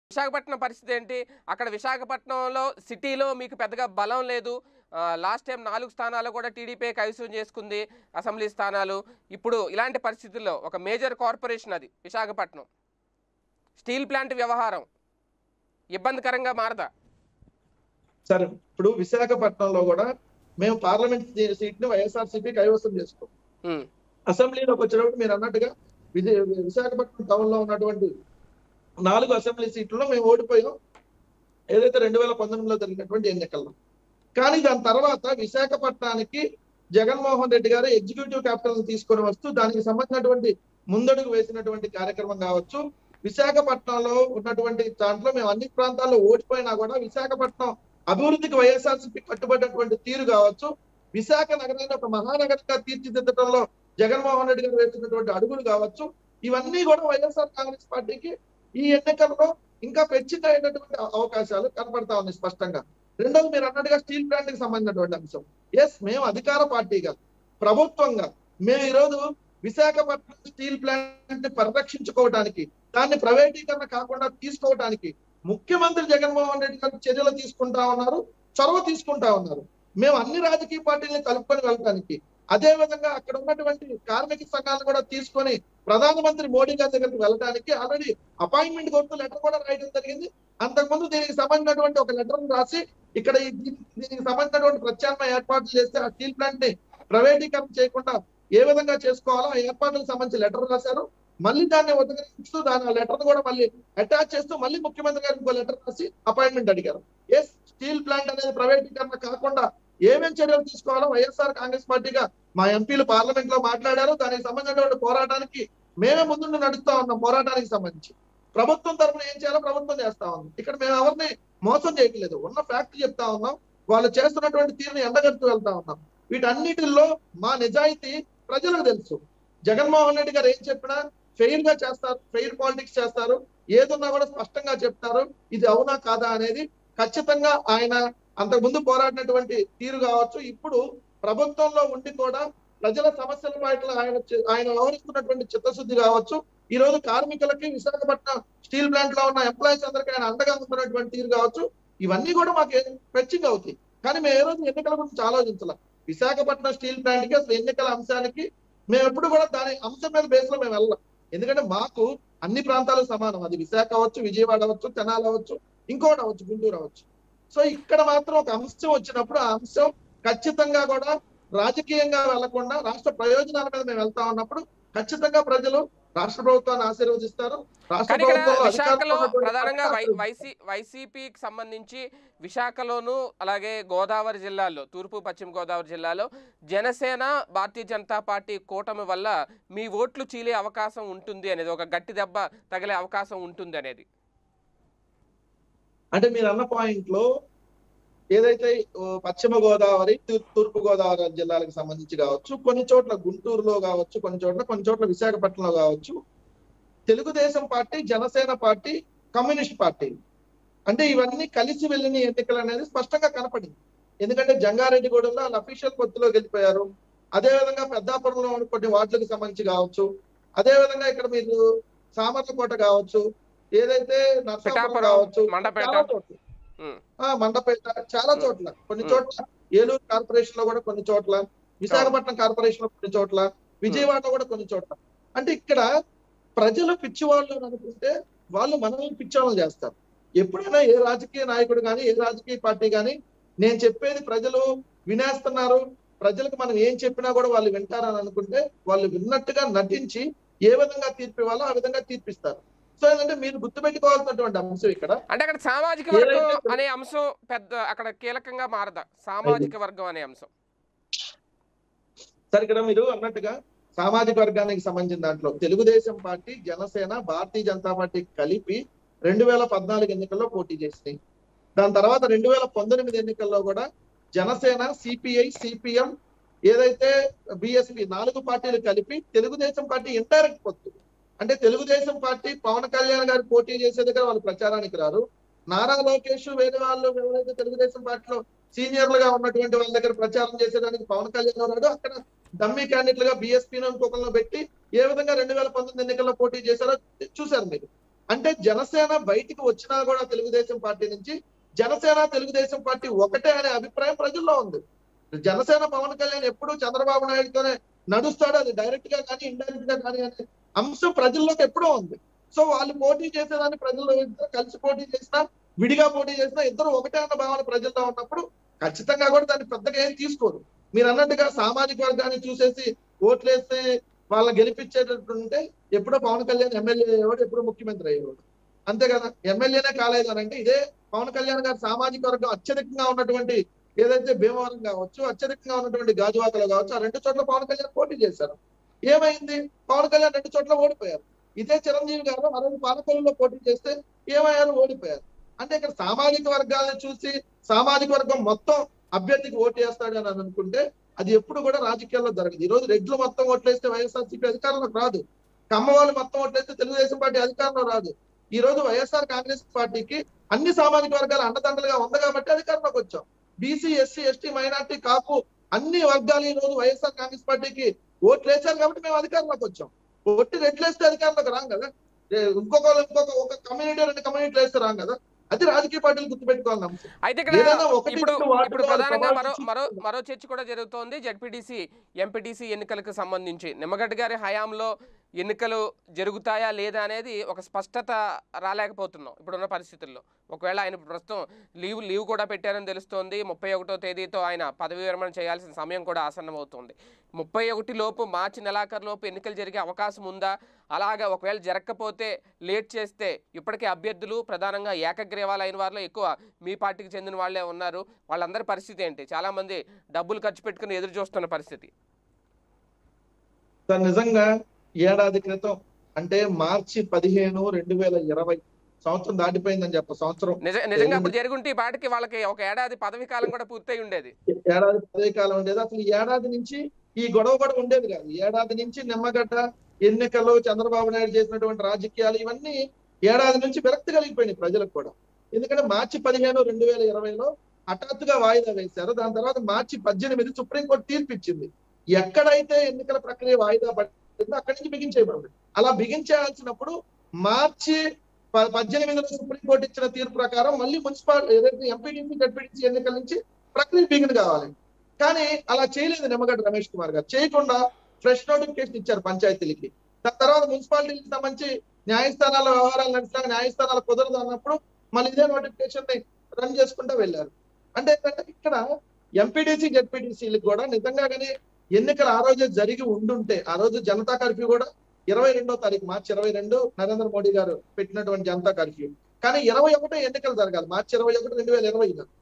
విశాఖపట్నం పరిస్థితి ఏంటి అక్కడ విశాఖపట్నంలో సిటీలో మీకు పెద్దగా బలం లేదు లాస్ట్ టైం నాలుగు స్థానాలు కూడా టీడీపీ కైవసం చేసుకుంది అసెంబ్లీ స్థానాలు ఇప్పుడు ఇలాంటి పరిస్థితుల్లో ఒక మేజర్ కార్పొరేషన్ అది విశాఖపట్నం స్టీల్ ప్లాంట్ వ్యవహారం ఇబ్బందికరంగా మారదా సరే ఇప్పుడు విశాఖపట్నంలో కూడా మేము పార్లమెంట్ సీట్ ని వైఎస్ఆర్సీపీ కైవసం చేసుకోం ఉమ్, అసెంబ్లీలోకి వచ్చినప్పుడు మీరు అన్నట్టుగా విజయ విశాఖపట్నం టౌన్ లో ఉన్నటువంటి నాలుగు అసెంబ్లీ సీట్లలో మేము ఓడిపోయాం ఏదైతే రెండు వేల పంతొమ్మిదిలో జరిగినటువంటి ఎన్నికల్లో కానీ దాని తర్వాత విశాఖపట్నానికి జగన్మోహన్ రెడ్డి గారు ఎగ్జిక్యూటివ్ క్యాపిటల్ తీసుకొని వస్తూ దానికి సంబంధించినటువంటి ముందడుగు వేసినటువంటి కార్యక్రమం కావచ్చు విశాఖపట్నంలో ఉన్నటువంటి దాంట్లో మేము అన్ని ప్రాంతాల్లో ఓడిపోయినా కూడా విశాఖపట్నం అభివృద్ధికి వైఎస్ఆర్సీపీ కట్టుబడినటువంటి తీరు కావచ్చు విశాఖ నగరాన్ని ఒక మహానగరంగా తీర్చిదిద్దడంలో జగన్మోహన్ రెడ్డి గారు వేసినటువంటి అడుగులు కావచ్చు ఇవన్నీ కూడా వైఎస్ఆర్ కాంగ్రెస్ పార్టీకి ఈ ఎన్నికల్లో ఇంకా పెంచిత అయినటువంటి అవకాశాలు కనపడతా ఉన్నాయి స్పష్టంగా రెండోది మీరు అన్నట్టుగా స్టీల్ ప్లాంట్ కి సంబంధించినటువంటి అంశం ఎస్ మేము అధికార పార్టీగా ప్రభుత్వంగా మేము ఈరోజు విశాఖపట్నం స్టీల్ ప్లాంట్ ని పరిరక్షించుకోవడానికి దాన్ని ప్రైవేటీకరణ కాకుండా తీసుకోవడానికి ముఖ్యమంత్రి జగన్మోహన్ రెడ్డి గారు చర్యలు తీసుకుంటా ఉన్నారు చొరవ తీసుకుంటా ఉన్నారు మేము అన్ని రాజకీయ పార్టీలను కలుపుకొని వెళ్ళడానికి అదే విధంగా అక్కడ ఉన్నటువంటి కార్మిక సంఘాలను కూడా తీసుకొని ప్రధానమంత్రి మోడీ గారి దగ్గరికి వెళ్ళడానికి ఆల్రెడీ అపాయింట్మెంట్ కొడుతూ లెటర్ కూడా రాయడం జరిగింది అంతకుముందు దీనికి సంబంధించినటువంటి ఒక లెటర్ రాసి ఇక్కడ ఈ- దీనికి దీనికి సంబంధించినటువంటి ప్రత్యామ్నాయ ఏర్పాట్లు చేస్తే ఆ స్టీల్ ప్లాంట్ ని ప్రైవేటీకరణ చేయకుండా ఏ విధంగా చేసుకోవాలో ఆ ఏర్పాట్లకు సంబంధించి లెటర్ రాశారు మళ్ళీ దాన్ని ఉదగరిస్తూ దాని ఆ లెటర్ కూడా మళ్ళీ అటాచ్ చేస్తూ మళ్ళీ ముఖ్యమంత్రి గారికి ఇంకో లెటర్ రాసి అపాయింట్మెంట్ అడిగారు ఎస్ స్టీల్ ప్లాంట్ అనేది ప్రైవేటీకరణ కాకుండా ఏమేం చర్యలు తీసుకోవాలో వైఎస్ఆర్ కాంగ్రెస్ పార్టీగా మా ఎంపీలు పార్లమెంట్ లో మాట్లాడారు దానికి సంబంధించినటువంటి పోరాటానికి మేమే ముందుండి నడుస్తా ఉన్నాం పోరాటానికి సంబంధించి ప్రభుత్వం తరఫున ఏం చేయాలో ప్రభుత్వం చేస్తా ఉంది ఇక్కడ మేము ఎవరిని మోసం చేయట్లేదు ఉన్న ఫ్యాక్ట్ చెప్తా ఉన్నాం వాళ్ళు చేస్తున్నటువంటి తీరుని ఎండగడుతూ వెళ్తా ఉన్నాం వీటన్నిటిల్లో మా నిజాయితీ ప్రజలకు తెలుసు జగన్మోహన్ రెడ్డి గారు ఏం చెప్పినా ఫెయిర్ గా చేస్తారు ఫెయిర్ పాలిటిక్స్ చేస్తారు ఏదున్నా కూడా స్పష్టంగా చెప్తారు ఇది అవునా కాదా అనేది ఖచ్చితంగా ఆయన అంతకుముందు పోరాడినటువంటి తీరు కావచ్చు ఇప్పుడు ప్రభుత్వంలో ఉండి కూడా ప్రజల సమస్యల పట్ల ఆయన చే- ఆయన వ్యవహరిస్తున్నటువంటి చిత్తశుద్ధి కావచ్చు ఈ రోజు కార్మికులకి విశాఖపట్నం స్టీల్ ప్లాంట్ లో ఉన్న ఎంప్లాయీస్ అందరికీ ఆయన అండగా ఉంటున్నటువంటి తీరు కావచ్చు ఇవన్నీ కూడా మాకు ఫెచ్చింగ్ అవుతాయి కానీ మేము ఏ రోజు ఎన్నికల గురించి ఆలోచించాల విశాఖపట్నం స్టీల్ ప్లాంట్ కి అసలు ఎన్నికల అంశానికి మేము ఎప్పుడు కూడా దాని అంశం మీద బేస్ లో మేము వెళ్ళాం ఎందుకంటే మాకు అన్ని ప్రాంతాలు సమానం అది విశాఖ అవ్వచ్చు విజయవాడ అవ్వచ్చు తెనాలి అవ్వచ్చు ఇంకోటి అవ్వచ్చు గుంటూరు అవ్వచ్చు సో ఇక్కడ మాత్రం ఒక అంశం వచ్చినప్పుడు ఆ అంశం ఖచ్చితంగా కూడా రాజకీయంగా వెళ్లకుండా రాష్ట్ర ప్రయోజనాల మీద మేము వెళ్తా ఉన్నప్పుడు ఖచ్చితంగా ప్రజలు రాష్ట్ర ప్రభుత్వాన్ని ఆశీర్వదిస్తారు రాష్ట్ర కానీ ఇక్కడ ప్రభుత్వంలో విశాఖలో అధికారంలో ఉన్నటువంటి ప్రధానంగా వై పార్టీ వైసీ వైసీపీకి సంబంధించి విశాఖలోను అలాగే గోదావరి జిల్లాలో తూర్పు పశ్చిమ గోదావరి జిల్లాలో జనసేన భారతీయ జనతా పార్టీ కూటమి వల్ల మీ ఓట్లు చీలే అవకాశం ఉంటుంది అనేది ఒక గట్టి దెబ్బ తగిలే అవకాశం ఉంటుంది అనేది అంటే మీరు అన్న పాయింట్ లో ఏదైతే ఓ, పశ్చిమ గోదావరి తూ- తూర్పు గోదావరి జిల్లాలకు సంబంధించి కావచ్చు కొన్ని చోట్ల గుంటూరులో కావచ్చు కొన్ని చోట్ల కొన్ని చోట్ల విశాఖపట్నంలో కావచ్చు Telugu Desam party Janasena party communist party అంటే ఇవన్నీ కలిసి వెళ్ళిన ఎన్నికలు అనేది స్పష్టంగా కనపడింది ఎందుకంటే జంగారెడ్డిగూడెంలో వాళ్ళ అఫీషియల్ పొత్తులో గెలిపోయారు అదే విధంగా పెద్దాపురంలో ఉన్న కొన్ని వార్డులకు సంబంధించి కావచ్చు అదే విధంగా ఇక్కడ మీరు సామర్లకోట కావచ్చు ఏదైతే నర్సాపురం పిఠాపురం, కావచ్చు మండపేట. చాలా చోట్ల ఉమ్. ఆ మండపేట చాలా ఉమ్. చోట్ల కొన్ని ఉమ్. చోట్ల ఏలూరు కార్పొరేషన్ లో కూడా కొన్ని చోట్ల విశాఖపట్నం కార్పొరేషన్ లో కొన్ని చోట్ల విజయవాడలో కూడా కొన్ని చోట్ల అంటే ఇక్కడ ప్రజలు పిచ్చివాళ్ళు అని అనుకుంటే వాళ్ళు మనల్ని పిచ్చివాళ్ళు చేస్తారు ఎప్పుడైనా ఏ రాజకీయ నాయకుడు కానీ ఏ రాజకీయ పార్టీ కానీ నేను చెప్పేది ప్రజలు వినేస్తున్నారు ప్రజలకు మనం ఏం చెప్పినా కూడా వాళ్ళు వింటారని అనుకుంటే వాళ్ళు విన్నట్టుగా నటించి ఏ విధంగా తీర్పు ఇవ్వాలో ఆ విధంగా తీర్పిస్తారు సో ఏంటంటే మీరు గుర్తుపెట్టుకోవాల్సినటువంటి అంశం ఇక్కడ అంటే అక్కడ సామాజిక వర్గం ఏదైతే- అనే అంశం పెద్ద అక్కడ కీలకంగా మారదా సామాజిక వర్గం అనే అంశం సార్ ఇక్కడ మీరు అన్నట్టుగా సామాజిక వర్గానికి సంబంధించిన దాంట్లో తెలుగుదేశం పార్టీ జనసేన భారతీయ జనతా పార్టీ కలిపి రెండు వేల పద్నాలుగు ఎన్నికల్లో పోటీ చేసినాయి దాని తర్వాత రెండు వేల పంతొమ్మిది ఎన్నికల్లో కూడా జనసేన సిపిఐ సిపిఎం ఏదైతే బిఎస్పి నాలుగు పార్టీలు కలిపి తెలుగుదేశం పార్టీ ఇండైరెక్ట్ పొత్తు అంటే తెలుగుదేశం పార్టీ పవన్ కళ్యాణ్ గారు పోటీ చేసే దగ్గర వాళ్ళు ప్రచారానికి రారు నారా లోకేష్ వేరే వాళ్ళు ఎవరైతే తెలుగుదేశం పార్టీలో సీనియర్లుగా ఉన్నటువంటి వాళ్ళ దగ్గర ప్రచారం చేసేదానికి పవన్ కళ్యాణ్ ఉన్నాడు అక్కడ డమ్మీ క్యాండిడేట్ గా బీఎస్పీ ఇంకొకరిలో పెట్టి ఏ విధంగా రెండు వేల పంతొమ్మిది ఎన్నికల్లో పోటీ చేశారో చూశారు మీరు అంటే జనసేన బయటికి వచ్చినా కూడా తెలుగుదేశం పార్టీ నుంచి జనసేన తెలుగుదేశం పార్టీ ఒకటే అనే అభిప్రాయం ప్రజల్లో ఉంది జనసేన పవన్ కళ్యాణ్ ఎప్పుడు చంద్రబాబు నాయుడుతోనే నడుస్తాడు అది డైరెక్ట్ గా కానీ ఇండైరెక్ట్ గా కానీ అనే అంశం ప్రజల్లోకి ఎప్పుడో ఉంది సో వాళ్ళు పోటీ చేసేదాన్ని ప్రజల్లో ఇద్దరు కలిసి పోటీ చేసినా విడిగా పోటీ చేసినా ఇద్దరు ఒకటే అన్న భావన ప్రజల్లో ఉన్నప్పుడు ఖచ్చితంగా కూడా దాన్ని పెద్దగా ఏం తీసుకోరు మీరు అన్నట్టుగా సామాజిక వర్గాన్ని చూసేసి ఓట్లేస్తే వాళ్ళని గెలిపించేటట్టు ఉంటే ఎప్పుడో పవన్ కళ్యాణ్ ఎమ్మెల్యే అయ్యేవాడు ఎప్పుడో ముఖ్యమంత్రి అయ్యేవాడు అంతే కదా ఎమ్మెల్యేనే కాలేదు అని అంటే ఇదే పవన్ కళ్యాణ్ గారి సామాజిక వర్గం అత్యధికంగా ఉన్నటువంటి ఏదైతే భీమవరం కావచ్చు అత్యధికంగా ఉన్నటువంటి గాజువాకలో కావచ్చు ఆ రెండు చోట్ల పవన్ కళ్యాణ్ పోటీ చేశారు ఏమైంది పవన్ కళ్యాణ్ రెండు చోట్ల ఓడిపోయారు ఇదే చిరంజీవి గారు ఆ రోజు పాలకొల్లులో పోటీ చేస్తే ఏమయ్యారు ఓడిపోయారు అంటే ఇక్కడ సామాజిక వర్గాలను చూసి సామాజిక వర్గం మొత్తం అభ్యర్థికి ఓటు వేస్తాడు అని అనుకుంటే అది ఎప్పుడు కూడా రాజకీయాల్లో జరగదు ఈ రోజు రెడ్లు మొత్తం ఓట్లేస్తే వైఎస్ఆర్సీపీ అధికారంలోకి రాదు కమ్మ వాళ్ళు మొత్తం ఓట్లేస్తే తెలుగుదేశం పార్టీ అధికారంలో రాదు ఈ రోజు వైఎస్ఆర్ కాంగ్రెస్ పార్టీకి అన్ని సామాజిక వర్గాలు అండదండలుగా ఉంది కాబట్టి అధికారంలోకి వచ్చాం BC SC ST minority Kapu అన్ని వర్గాలు ఈ రోజు వైఎస్ఆర్ కాంగ్రెస్ పార్టీకి ఓట్లు వేశారు కాబట్టి మేము అధికారంలోకి వచ్చాం ఒట్టి రెడ్లేస్తే అధికారంలోకి రాం కదా ఏ, ఇంకొక ఇంకొక ఒక కమ్యూనిటీ రెండు కమ్యూనిటీలు వేస్తే రాం కదా అది రాజకీయ పార్టీలు గుర్తుపెట్టుకోవాలని అంశం అయితే ఇక్కడ ఏదైనా ఒకటి ఇప్పుడు రెండు వార్డులో ఇప్పుడు ప్రధానంగా ప్రభావం మరో మరో చూపుతుంది. మరో చర్చ కూడా జరుగుతోంది జడ్పీటీసీ ఎంపీటీసీ ఎన్నికలకు సంబంధించి నిమ్మగడ్డ గారి హయాంలో ఎన్నికలు జరుగుతాయా లేదా అనేది ఒక స్పష్టత రాలేకపోతున్నాం ఇప్పుడున్న పరిస్థితుల్లో ఒకవేళ ఆయన ప్రస్తుతం లీవ్ లీవ్ కూడా పెట్టారని తెలుస్తోంది ముప్పై ఒకటో తేదీతో ఆయన పదవి విరమణ చేయాల్సిన సమయం కూడా ఆసన్నమవుతోంది ముప్పై ఒకటి లోపు మార్చి నెలాఖరు లోపు ఎన్నికలు జరిగే అవకాశం ఉందా అలాగా ఒకవేళ జరగకపోతే లేట్ చేస్తే ఇప్పటికే అభ్యర్థులు ప్రధానంగా ఏకగ్రీవాలు అయిన వారిలో ఎక్కువ మీ పార్టీకి చెందిన వాళ్ళే ఉన్నారు వాళ్ళందరి పరిస్థితి ఏంటి చాలా మంది డబ్బులు ఖర్చు పెట్టుకుని ఎదురు చూస్తున్న పరిస్థితి సార్ నిజంగా ఏడాది క్రితం అంటే మార్చి పదిహేను రెండు వేల ఇరవై సంవత్సరం దాటిపోయిందని చెప్ప సంవత్సరం నిజ నిజంగా అప్పుడు జరుగుంటే ఈ పాటికి వాళ్ళకి ఒక ఏడాది పదవి కాలం కూడా పూర్తయి ఉండేది ఏడాది పదవి కాలం ఉండేది అసలు ఈ ఏడాది నుంచి ఈ గొడవ కూడా ఉండేది కాదు ఏడాది నుంచి నిమ్మగడ్డ ఎన్నికలు చంద్రబాబు నాయుడు చేసినటువంటి రాజకీయాలు ఇవన్నీ ఏడాది నుంచి విరక్తి కలిగిపోయినాయి ప్రజలకు కూడా ఎందుకంటే మార్చి పదిహేను రెండు వేల ఇరవైలో హఠాత్తుగా వాయిదా వేశారు దాని తర్వాత మార్చి పద్దెనిమిది సుప్రీంకోర్టు తీర్పు ఇచ్చింది ఎక్కడైతే ఎన్నికల ప్రక్రియ వాయిదా పడిందో అక్కడి నుంచి బిగించేయబడింది అలా బిగించేయాల్సినప్పుడు మార్చి ప- పద్దెనిమిదిలో సుప్రీంకోర్టు ఇచ్చిన తీర్పు ప్రకారం మళ్ళీ మున్సిపల్ ఏదైతే ఎంపీటీసీ జడ్పీటీసీ ఎన్నికల నుంచి ప్రక్రియ బిగిన్ కావాలి కానీ అలా చేయలేదు నిమ్మగడ్డ రమేష్ కుమార్ గారు చేయకుండా ఫ్రెష్ నోటిఫికేషన్ ఇచ్చారు పంచాయతీలకి దాని తర్వాత మున్సిపాలిటీకి సంబంధించి న్యాయస్థానాల వ్యవహారాలు నడిచినా న్యాయస్థానాలు కుదరదు అన్నప్పుడు మళ్ళీ ఇదే నోటిఫికేషన్ ని రన్ చేసుకుంటూ వెళ్ళారు అంటే ఏంటంటే ఇక్కడ ఎంపీటీసీ జడ్పీటీసీలకు కూడా నిజంగా కానీ ఎన్నికలు ఆ రోజే జరిగి ఉండుంటే ఆ రోజు జనతా కర్ఫ్యూ కూడా ఇరవై రెండో తారీఖు మార్చి ఇరవై రెండు నరేంద్ర మోడీ గారు పెట్టినటువంటి జనతా కర్ఫ్యూ కానీ ఇరవై ఒకటో ఎన్నికలు జరగాలి మార్చి ఇరవై ఒకటి రెండు వేల ఇరవై